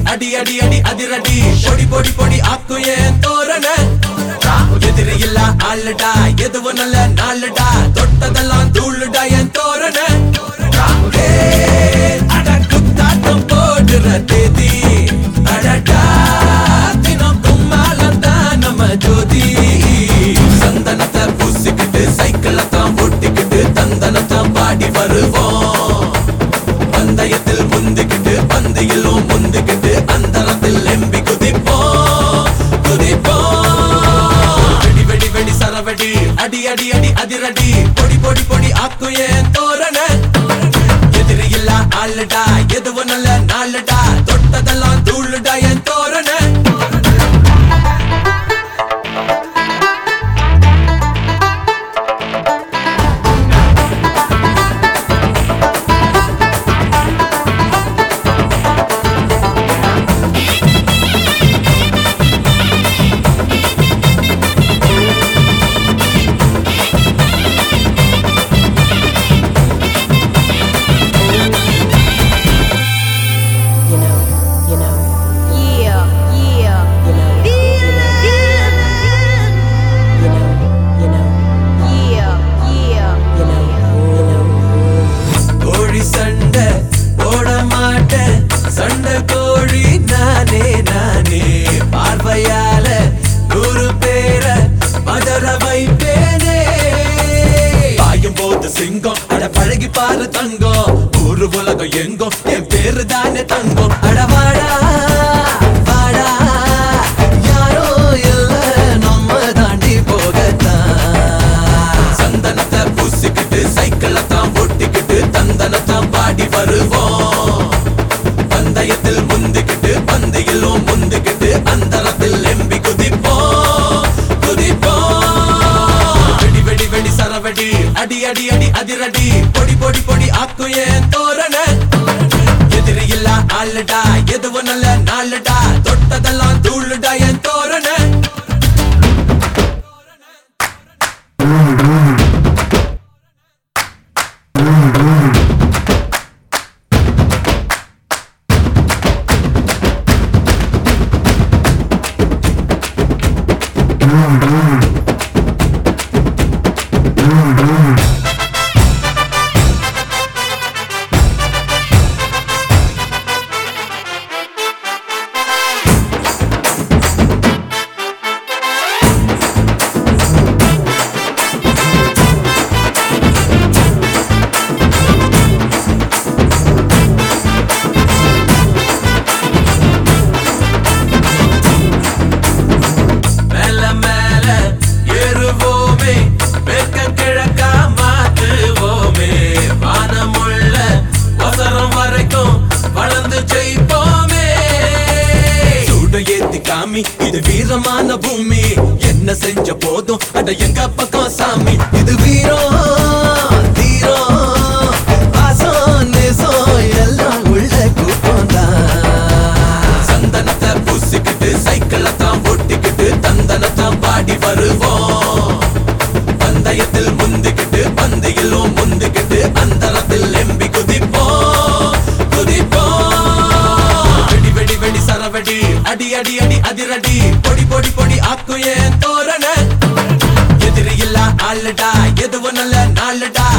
அடி அடி அடி அதிரடி பொடி பொடி பொடி ஆக்கு ஏன் தோரண எதிரி இல்ல ஆளுடா எதுவும் நல்ல நாளுடா தொட்டதெல்லாம் தூளுடா என் தோரண ஏய், அட குத்தாட்டம் போடுற தேதி அடடா தினம் கும்மாலம் தான் நம்ம ஜோதி சந்தனத்தை பூசிக்கிட்டு சைக்கிளை தான் ஓட்டிக்கிட்டு தந்தனத்தான் பாடி வருவோம் பந்தயத்தில் முந்திக்கிட்டு பந்தையிலும் முந்திக்கிட்டு அந்தரத்தில் எம்பி குதிப்போம் குதிப்போம் வெடி வெடி வெடி சரவெடி அடி அடி அடி அதிரடி பொடி பொடி பொடி ஆக்கு ஏன் தோரண எதிரி இல்ல ஆளுடா எதுவும் நல்ல நாளுடா தொட்டதெல்லாம் தூளுடா என் தோரண you know, you know, Yeah, yeah. you know, you know, you know, Yeah, yeah. you know, you know. கோழி சண்டை போட மாட்டேன் சண்டை கோழி நானே நானே பார்வையால நூறு பேரை மதர வைப்பேனே பாயும் போது சிங்கம் அட பழகி பாரு தங்கம் ஊரு உலகம் எங்கும் என் பேரு தானே தங்கம் அட வாடா வாடா யாரோ இல்ல நம்ம தாண்டி போகத்தான் சந்தனத்தை பூசிக்கிட்டு சைக்கிளை தான் ஓட்டிக்கிட்டு தந்தனத்தான் பாடி வருவோம் பந்தயத்தில் முந்திக்கிட்டு பந்தையிலும் முந்திக்கிட்டு அந்தரத்தில் எம்பி குதிப்போம் குதிப்போம் வெடி வெடி வெடி சரவெடி அடி அடி அடி அதிரடி பொடி பொடி பொடி ஆக்கு ஏன் தோரண எதிரி இல்ல ஆளுடா எதுவும் நல்ல நாளுடா தொட்டதெல்லாம் தூளுடா என் தோரண மேல மேல ஏறுவோமே மேற்க கிழக்கா மாத்துவோமே வானமுள்ள வசரம் வரைக்கும் வளர்ந்து ஜெயிப்போமே சூட ஏத்தி காமி இது வீரமான பூமி என்ன செஞ்ச போதும் அட எங்க பக்கம் சாமி இது வீரம் தீரம் பாசம் நேசம் எல்லாம் உள்ள கூட்டம் சந்தனத்தை பூசிக்கிட்டு சைக்கிளை தான் ஓட்டிக்கிட்டு தந்தனத்தான் பாடி வருவோம் பந்தயத்தில் முந்திக்கிட்டு பந்தையிலும் முந்திக்கிட்டு அந்தரத்தில் எம்பி குதிப்போம் குதிப்போம் வெடி வெடி வெடி சரவெடி அடி அடி அடி அதிரடி பொடி பொடி பொடி ஆக்கு ஏன் தோரண எதிரி இல்ல ஆளுடா எதுவும் நல்ல நாளுடா